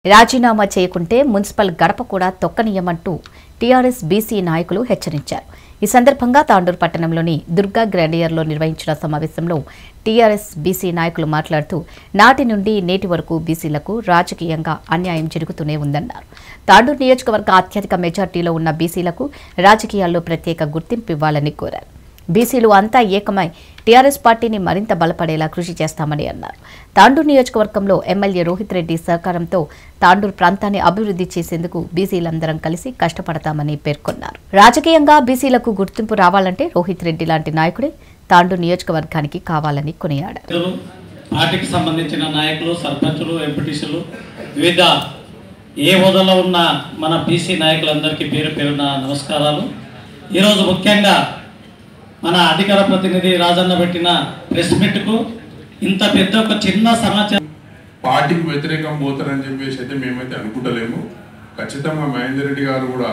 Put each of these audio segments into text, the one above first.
రాజీనామా చేయకుంటే మున్సిపల్ గడప కూడా తొక్కనీయమంటూ టీఆర్ఎస్ బీసీ నాయకులు హెచ్చరించారు ఈ సందర్భంగా తాండూరు పట్టణంలోని దుర్గా గ్రాండియర్లో నిర్వహించిన సమావేశంలో టీఆర్ఎస్ బీసీ నాయకులు మాట్లాడుతూ నాటి నుండి నేటి వరకు బీసీలకు రాజకీయంగా అన్యాయం జరుగుతూనే ఉందన్నారు తాండూరు నియోజకవర్గ అత్యధిక మెజార్టీలో ఉన్న బీసీలకు రాజకీయాల్లో ప్రత్యేక గుర్తింపు ఇవ్వాలని కోరారు బీసీలు అంతా ఏకమై టీఆర్ఎస్ పార్టీని మరింత బలపడేలా కృషి చేస్తామని అన్నారు తాండూరు నియోజకవర్గంలో ఎమ్మెల్యే రోహిత్ రెడ్డి సహకారంతో తాండూరు ప్రాంతాన్ని అభివృద్ధి చేసేందుకు బీసీలందరం కలిసి కష్టపడతామని పేర్కొన్నారు రాజకీయంగా బీసీలకు గుర్తింపు రావాలంటే రోహిత్ రెడ్డి లాంటి నాయకుడే తాండూరు నియోజకవర్గానికి కావాలని కొనియాడారు నాయకులు, పార్టీకి సంబంధించిన నాయకులు సర్పంచులు ఎంపీటీసీలు వివిధ ఏ హోదాలో ఉన్న మన బీసీ నాయకులందరికీ పేరు పేరున నమస్కారాలు ఈరోజు ముఖ్యంగా మన అధికార ప్రతినిధి రాజన్న పెట్టిన ప్రెస్ మీట్కు ఇంత పెద్ద ఒక చిన్న సమాచారం పార్టీకి వ్యతిరేకం పోతారని చెప్పేసి అయితే మేమైతే అనుకుంటలేము ఖచ్చితంగా మహేందర్ రెడ్డి గారు కూడా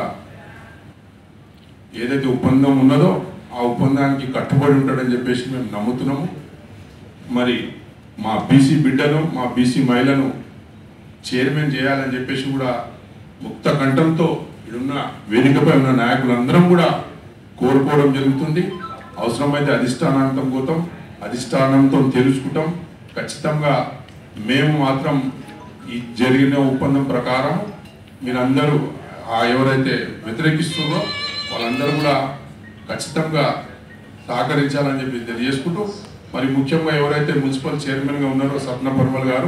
ఏదైతే ఒప్పందం ఉన్నదో ఆ ఒప్పందానికి కట్టుబడి ఉంటాడని చెప్పేసి మేము నమ్ముతున్నాము మరి మా బీసీ బిడ్డను మా బీసీ మహిళను చైర్మన్ చేయాలని చెప్పేసి కూడా ముక్త కంఠంతో ఇడున్న వేదికపై ఉన్న నాయకులందరం కూడా కోరుకోవడం జరుగుతుంది అవసరమైతే అధిష్టానాంతం పోతాం అధిష్టానంతో తెలుసుకుంటాం ఖచ్చితంగా మేము మాత్రం ఈ జరిగిన ఒప్పందం ప్రకారం మీరందరూ ఆ ఎవరైతే వ్యతిరేకిస్తున్నారో వాళ్ళందరూ కూడా ఖచ్చితంగా సహకరించాలని చెప్పి తెలియజేసుకుంటూ మరి ముఖ్యంగా ఎవరైతే మున్సిపల్ చైర్మన్గా ఉన్నారో సప్న పర్మల్ గారు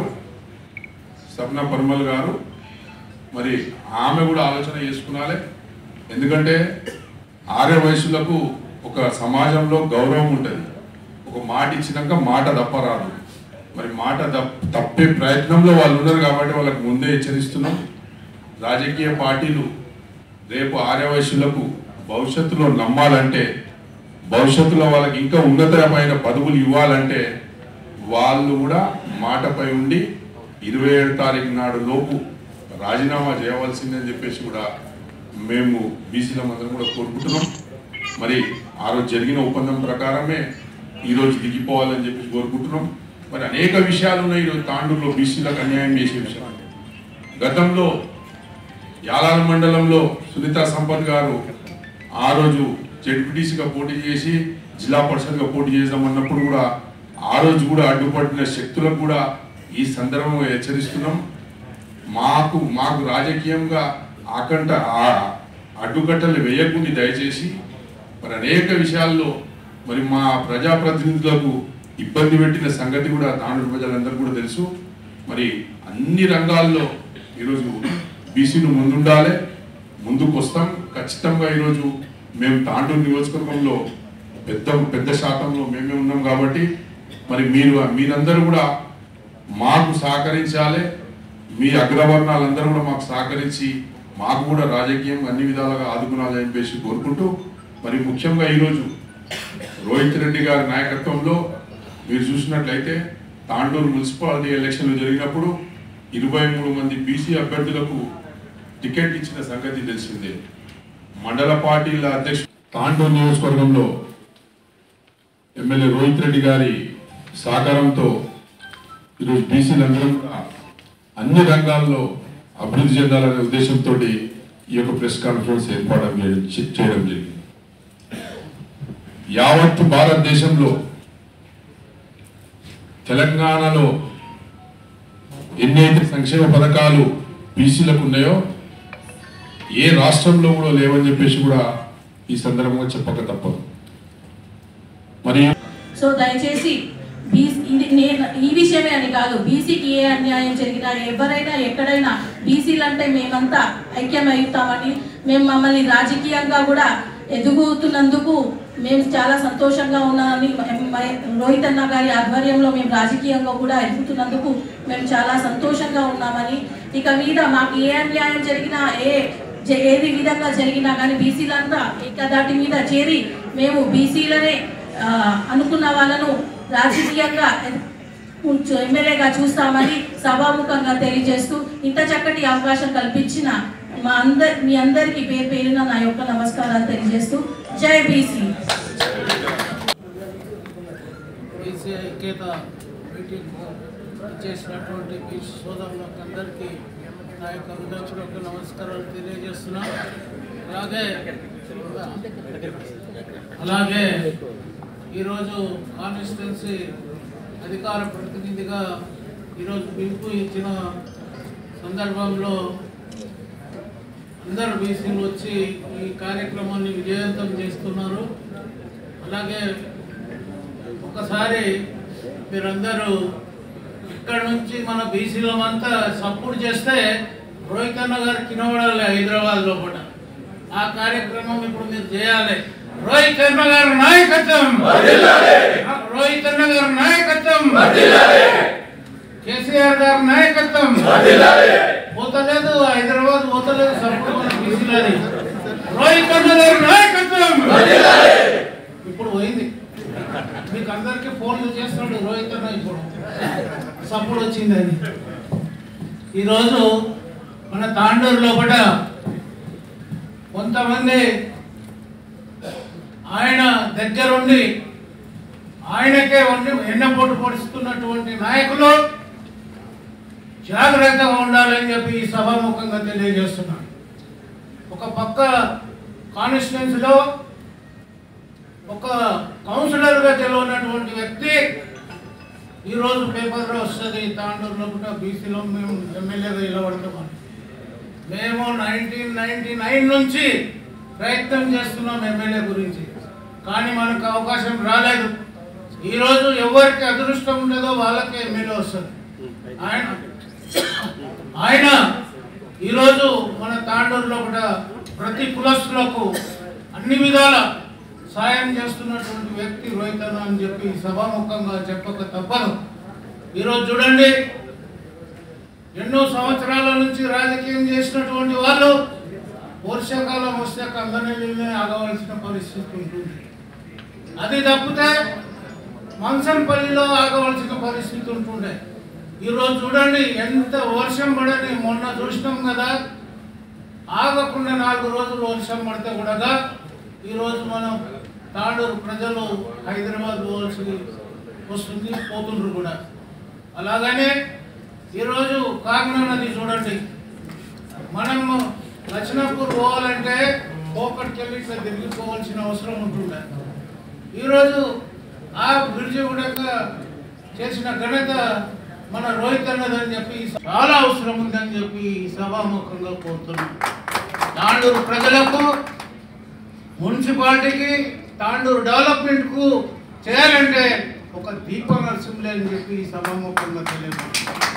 సప్న పర్మల్ గారు మరి ఆమె కూడా ఆలోచన చేసుకునాలి ఎందుకంటే ఆర్య వయసులకు ఒక సమాజంలో గౌరవం ఉంటుంది ఒక మాట ఇచ్చినాక మాట తప్పరాదు మరి మాట తప్- తప్పే ప్రయత్నంలో వాళ్ళు ఉన్నారు కాబట్టి వాళ్ళకి ముందే హెచ్చరిస్తున్నాం రాజకీయ పార్టీలు రేపు ఆర్య వయసులకు భవిష్యత్తులో నమ్మాలంటే భవిష్యత్తులో వాళ్ళకి ఇంకా ఉన్నతమైన పదవులు ఇవ్వాలంటే వాళ్ళు కూడా మాటపై ఉండి ఇరవై ఏడు తారీఖు నాడు లోపు రాజీనామా చేయవలసిందని చెప్పేసి కూడా మేము బీసీల మందరం కూడా కోరుకుంటున్నాం మరి ఆ రోజు జరిగిన ఒప్పందం ప్రకారమే ఈరోజు దిగిపోవాలని చెప్పేసి కోరుకుంటున్నాం మరి అనేక విషయాలు ఉన్నాయి ఈరోజు తాండూరులో బీసీలకు అన్యాయం చేసే విషయం గతంలో యాలాల మండలంలో సునీత సంపత్ గారు ఆ రోజు జడ్పీటీసీగా పోటీ చేసి జిల్లా పరిషత్గా పోటీ చేద్దామన్నప్పుడు కూడా ఆ రోజు కూడా అడ్డుపడిన శక్తులకు కూడా ఈ సందర్భంగా హెచ్చరిస్తున్నాం మాకు మాకు రాజకీయంగా ఆకంట ఆ- అడ్డుకట్టలు వేయకుండా దయచేసి మరి అనేక విషయాల్లో మరి మా ప్రజాప్రతినిధులకు ఇబ్బంది పెట్టిన సంగతి కూడా తాండూరు ప్రజలందరూ కూడా తెలుసు మరి అన్ని రంగాల్లో ఈరోజు బీసీలు ముందుండాలి ముందుకు వస్తాం ఖచ్చితంగా ఈరోజు మేము తాండూరు నియోజకవర్గంలో పెద్ద పెద్ద శాతంలో మేమే ఉన్నాం కాబట్టి మరి మీరు మీరందరూ కూడా మాకు సహకరించాలి మీ అగ్రవర్ణాలందరూ కూడా మాకు సహకరించి మాకు కూడా రాజకీయం అన్ని విధాలుగా ఆదుకునాలని చెప్పేసి కోరుకుంటూ మరి ముఖ్యంగా ఈరోజు రోహిత్ రెడ్డి గారి నాయకత్వంలో మీరు చూసినట్లయితే తాండూరు మున్సిపాలిటీ ఎలక్షన్లు జరిగినప్పుడు ఇరవై మూడు మంది బీసీ అభ్యర్థులకు టికెట్ ఇచ్చిన సంగతి తెలిసిందే మండల పార్టీల అధ్యక్షుడు తాండూరు నియోజకవర్గంలో ఎమ్మెల్యే రోహిత్ రెడ్డి గారి సహకారంతో ఈరోజు బీసీలందరం కూడా అన్ని రంగాల్లో అభివృద్ధి చెందాలనే ఉద్దేశంతో ఈ యొక్క ప్రెస్ కాన్ఫరెన్స్ ఏర్పాటు చేయడం చేయడం జరిగింది యావత్ భారతదేశంలో తెలంగాణలో ఎన్నైతే సంక్షేమ పథకాలు బీసీలకు ఉన్నాయో ఏ రాష్ట్రంలో కూడా లేవని చెప్పేసి కూడా ఈ సందర్భంగా చెప్పక తప్పదు మరియు సో దయచేసి బీసీ ఇది నేను ఈ విషయమే అని కాదు బీసీకి ఏ అన్యాయం జరిగినా ఎవరైనా ఎక్కడైనా బీసీలు అంటే మేమంతా ఐక్యమవుతామని మేము మమ్మల్ని రాజకీయంగా కూడా ఎదుగుతున్నందుకు మేము చాలా సంతోషంగా ఉన్నామని మ- మ- రోహిత్ అన్న గారి ఆధ్వర్యంలో మేము రాజకీయంగా కూడా ఎదుగుతున్నందుకు మేము చాలా సంతోషంగా ఉన్నామని ఇక మీద మాకు ఏ అన్యాయం జరిగినా ఏ జ- ఏది విధంగా జరిగినా కానీ బీసీలంతా ఇక దాటి మీద చేరి మేము బీసీలనే ఆ, అనుకున్న వాళ్ళను రాజకీయంగా ఉంచు- ఎమ్మెల్యేగా చూస్తామని సభాముఖంగా తెలియజేస్తూ ఇంత చక్కటి అవకాశం కల్పించిన మా అందరి మీ అందరికీ పేరు పేరున నా యొక్క నమస్కారాలు తెలియజేస్తూ జై బీసీ బీసీ ఐక్యత మీటింగ్ చేసినటువంటి బీసీ సోదరులకు అందరికీ నా యొక్క హృదయపూర్వక నమస్కారాలు తెలియజేస్తున్నా అలాగే అలాగే ఈరోజు కాన్స్టిట్యున్సీ అధికార ప్రతినిధిగా ఈరోజు పిలుపు ఇచ్చిన సందర్భంలో అందరు బీసీలు వచ్చి ఈ కార్యక్రమాన్ని విజయవంతం చేస్తున్నారు అలాగే ఒకసారి మీరందరూ ఇక్కడ నుంచి మన బీసీలమంతా సపోర్ట్ చేస్తే రోహిత్ అన్న గారు కినవడాలి హైదరాబాద్ లోపల ఆ కార్యక్రమం ఇప్పుడు మీరు చేయాలి రోహిత్ అన్న గారి నాయకత్వం రోహిత్ అన్న గారి నాయకత్వం కేసీఆర్ గారి నాయకత్వం పోతలేదు హైదరాబాద్ పోతలేదు సపోర్ట్ మన బీసీలది రోహిత్ అన్న గారి నాయకత్వం ఇప్పుడు పోయింది మీకు అందరికీ ఫోన్లు చేస్తున్నాడు రోహిత్ అన్న ఇప్పుడు సపోర్ట్ వచ్చిందని ఈరోజు మన తాండూరు లోపల కొంతమంది ఆయన దగ్గరుండి ఆయనకే ఉండి ఎన్నపోటు పొడుస్తున్నటువంటి నాయకులు జాగ్రత్తగా ఉండాలని చెప్పి ఈ సభాముఖంగా తెలియజేస్తున్నాను ఒక పక్క కాన్స్టిట్యున్సీలో ఒక కౌన్సిలర్గా తెలియనటువంటి వ్యక్తి ఈరోజు పేపర్లో వస్తుంది తాండూరులో కూడా బీసీలో మేము ఎమ్మెల్యేగా నిలబడతామని మేము నైన్టీన్ నైన్టీ నైన్ నుంచి ప్రయత్నం చేస్తున్నాం ఎమ్మెల్యే గురించి కానీ మనకు అవకాశం రాలేదు ఈరోజు ఎవరికి అదృష్టం ఉండదో వాళ్ళకే ఎమ్మెల్యే వస్తుంది ఆయన ఆయన ఈరోజు మన తాండూరులో కూడా ప్రతి కులస్తులకు అన్ని విధాల సాయం చేస్తున్నటువంటి వ్యక్తి రోహిత్ అన్న అని చెప్పి సభాముఖంగా చెప్పక తప్పదు ఈరోజు చూడండి ఎన్నో సంవత్సరాల నుంచి రాజకీయం చేసినటువంటి వాళ్ళు వర్షాకాలం వస్తే కందనీళ్ళనే ఆగవలసిన పరిస్థితి ఉంటుంది అది తప్పితే మంచంపల్లిలో ఆగవలసిన పరిస్థితి ఉంటుండే ఈరోజు చూడండి ఎంత వర్షం పడని మొన్న చూసినాం కదా ఆగకుండా నాలుగు రోజులు వర్షం పడితే కూడా ఈరోజు మనం తాండూరు ప్రజలు హైదరాబాద్ పోవాల్సి వస్తుంది పోతుండ్రు కూడా అలాగనే ఈరోజు కాకినాడ నది చూడండి మనము లక్ష్మణపూర్ పోవాలంటే పోకట్కి వెళ్ళి ఇట్లా తిరిగిపోవాల్సిన అవసరం ఉంటుండే ఈరోజు ఆ బ్రిడ్జి కూడా చేసిన ఘనత మన రోహిత్ అన్నదని చెప్పి చాలా అవసరం ఉందని చెప్పి సభాముఖంగా కోరుతున్నాం తాండూరు ప్రజలకు మున్సిపాలిటీకి తాండూరు డెవలప్మెంట్కు చేయాలంటే ఒక దీప నరసింహలే అని చెప్పి సభాముఖంగా తెలియదు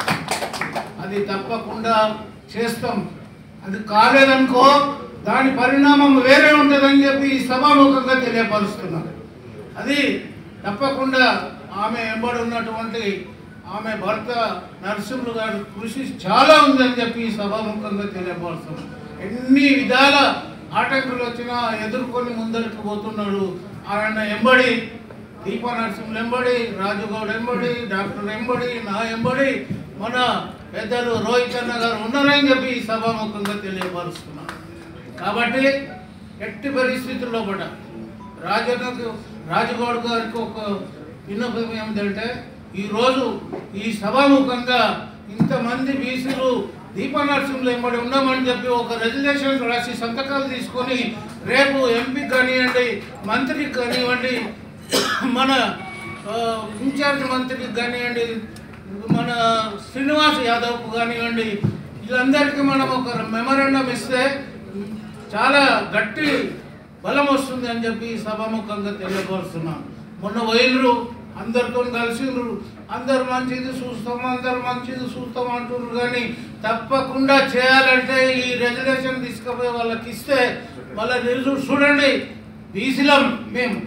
అది తప్పకుండా చేస్తాం అది కాలేదనుకో దాని పరిణామం వేరే ఉంటుందని చెప్పి ఈ సభాముఖంగా తెలియపరుస్తున్నాను అది తప్పకుండా ఆమె వెంబడి ఉన్నటువంటి ఆమె భర్త నరసింహులు గారి కృషి చాలా ఉందని చెప్పి ఈ సభాముఖంగా తెలియపరుస్తున్నాను ఎన్ని విధాల ఆటంకులు వచ్చినా ఎదుర్కొని ముందరికి పోతున్నాడు ఆయన ఎంబడి దీప నరసింహులు ఎంబడి రాజుగౌడ్ ఎంబడి డాక్టర్ ఎంబడి నా ఎంబడి మన పెద్దలు రోహిత్ అన్న గారు ఉన్నారని చెప్పి ఈ సభాముఖంగా తెలియపరుస్తున్నాను కాబట్టి ఎట్టి పరిస్థితుల్లో కూడా రాజన్నకు రాజగౌడ్ గారికి ఒక విన్నపం ఏమిటంటే ఈరోజు ఈ సభాముఖంగా ఇంతమంది బీసీలు దీప నరసింహులు ఎంబడి ఉన్నామని చెప్పి ఒక రెజల్యూషన్ రాసి సంతకాలు తీసుకొని రేపు ఎంపీ కానివ్వండి మంత్రికి కానివ్వండి మన ఆ, ఇన్ఛార్జ్ మంత్రికి కానివ్వండి మన శ్రీనివాస్ యాదవ్కు కానివ్వండి వీళ్ళందరికీ మనం ఒక మెమరాండం ఇస్తే చాలా గట్టి బలం వస్తుంది అని చెప్పి సభాముఖంగా తెలియపరుస్తున్నాం మొన్న వైర్లు అందరితో కలిసిండ్రు అందరు మంచిది చూస్తాం అందరు మంచిది చూస్తాం అంటున్నారు కానీ తప్పకుండా చేయాలంటే ఈ రెజల్యూషన్ తీసుకుపోయి వాళ్ళకి ఇస్తే వాళ్ళ నిలుచు చూడండి బీసీలం మేము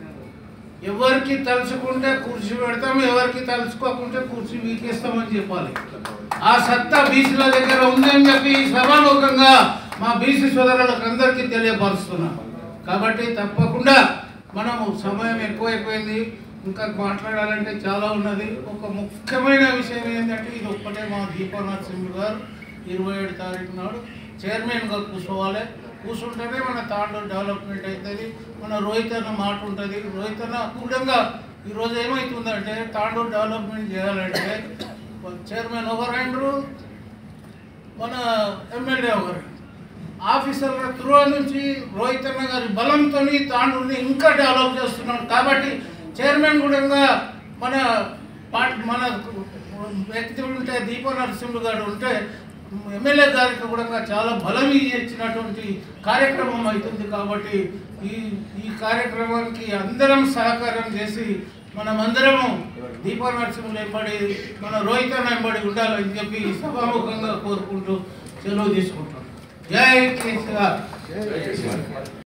ఎవరికి తలుచుకుంటే కుర్చీ పెడతాం ఎవరికి తలుచుకోకుంటే కుర్చీ వీకేస్తామని చెప్పాలి ఆ సత్తా బీసీల దగ్గర ఉందని చెప్పి ఈ సభాముఖంగా మా బీసీ సోదరులకు అందరికీ తెలియపరుస్తున్నాం కాబట్టి తప్పకుండా మనము సమయం ఎక్కువైపోయింది ఇంకా మాట్లాడాలంటే చాలా ఉన్నది ఒక ముఖ్యమైన విషయం ఏంటంటే ఇది ఒక్కటే మా దీపా నరసింహ గారు ఇరవై ఏడు తారీఖు నాడు చైర్మన్గా కూర్చోవాలి కూర్చుంటేనే మన తాండూరు డెవలప్మెంట్ అవుతుంది మన రోహిత్ అన్న మాట ఉంటుంది రోహిత్ అన్న కూడంగా ఈరోజు ఏమవుతుందంటే తాండూరు డెవలప్మెంట్ చేయాలంటే చైర్మన్ ఎవరైండ్రు మన ఎమ్మెల్యే గారు ఆఫీసర్ల త్రూ నుంచి రోహిత్ అన్న గారి బలంతో తాండూరుని ఇంకా డెవలప్ చేస్తున్నాం కాబట్టి చైర్మన్ కూడా మన పార్టీ మన వ్యక్తి ఉంటే దీప నరసింహ గారు ఉంటే ఎమ్మెల్యే గారికి కూడా చాలా బలం ఇచ్చినటువంటి కార్యక్రమం అవుతుంది కాబట్టి ఈ ఈ కార్యక్రమానికి అందరం సహకారం చేసి మనమందరము దీప నరసింహులు ఎంబడి మన రోహిత్ అన్న ఎంబడి ఉండాలని చెప్పి సభాముఖంగా కోరుకుంటూ సెలవు తీసుకుంటాం జై కేసీఆర్